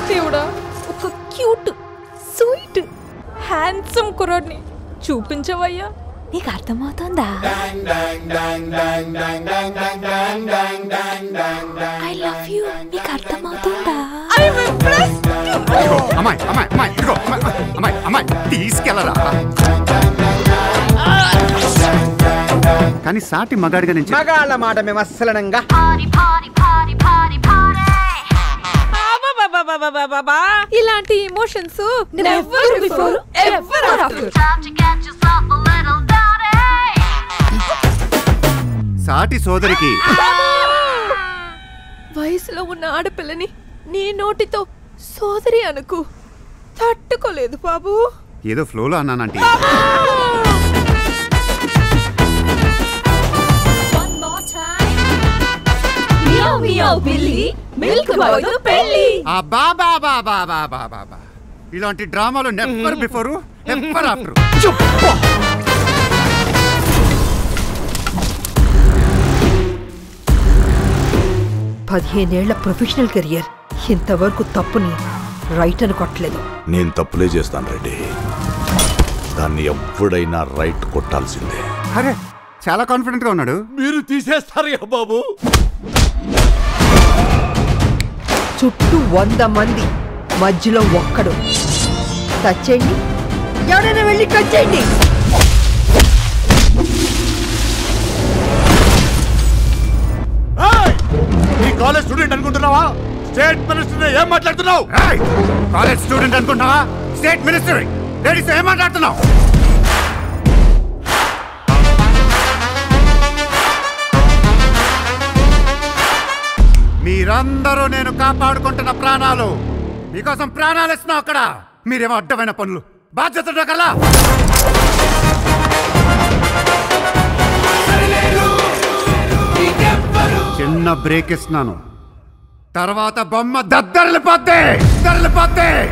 దేవుడా ఒక cute sweet handsome కుర్రాడిని చూపించవయ్యా నీకు అర్థమవుతుందా ఐ లవ్ యూ నీకు అర్థమవుతుందా ఇదిగో, అమ్మాయి అమ్మాయి అమ్మాయి ఇదిగో అమ్మాయి అమ్మాయి అమ్మాయి తీసుకెళ్ళరా కానీ సాటి మగాడిగా నుంచి మగాళ్ళ మాట మేము అస్సలనంగా అబ్బబ్బబ్బబ్బబ్బబ్బబ్బా. ఇలాంటి emotions never before ever after సాటి సోదరికి వయసులో ఉన్న ఆడపిల్లని నీ నోటితో సోదరి అనుకు తట్టుకోలేదు బాబు ఏదో ఫ్లోలో అన్నానంటే మిల్క్ పెళ్ళి ఆ బాబా బాబా బాబా బాబా ఇలాంటి డ్రామాలు నెవర్ బిఫోర్ ఎవర్ ఆఫ్టర్ పదిహేనేళ్ల ప్రొఫెషనల్ కెరియర్ ఇంతవరకు తప్పుని రైట్ అని కొట్టలేదు నేను తప్పులే చేస్తాను రెడ్డి దాన్ని ఎప్పుడైనా రైట్ కొట్టాల్సిందే అరే చాలా కాన్ఫిడెంట్ గా ఉన్నాడు మీరు తీసేస్తారా బాబు చుట్టూ వంద మంది మధ్యలో ఒక్కడు టచ్ చేయండి ఎవరైనా వెళ్ళి టచ్ చేయండి ఈ కాలేజ్ స్టూడెంట్ అనుకుంటున్నావా స్టేట్ మినిస్టర్ ఏం మాట్లాడుతున్నావు ఏయ్! కాలేజ్ స్టూడెంట్ అనుకుంటున్నావా స్టేట్ మినిస్టర్ లేడీస్ ఏం మాట్లాడుతున్నావు మీరందరూ నేను కాపాడుకుంటున్న ప్రాణాలు మీకోసం ప్రాణాలు ఇస్తున్నావు అక్కడ మీరేమో అడ్డమైన పనులు బాధ్యత కల్లా చిన్న బ్రేక్ ఇస్తున్నాను తర్వాత బొమ్మ దద్దరిల్లిపోద్ది దద్దరిల్లిపోద్ది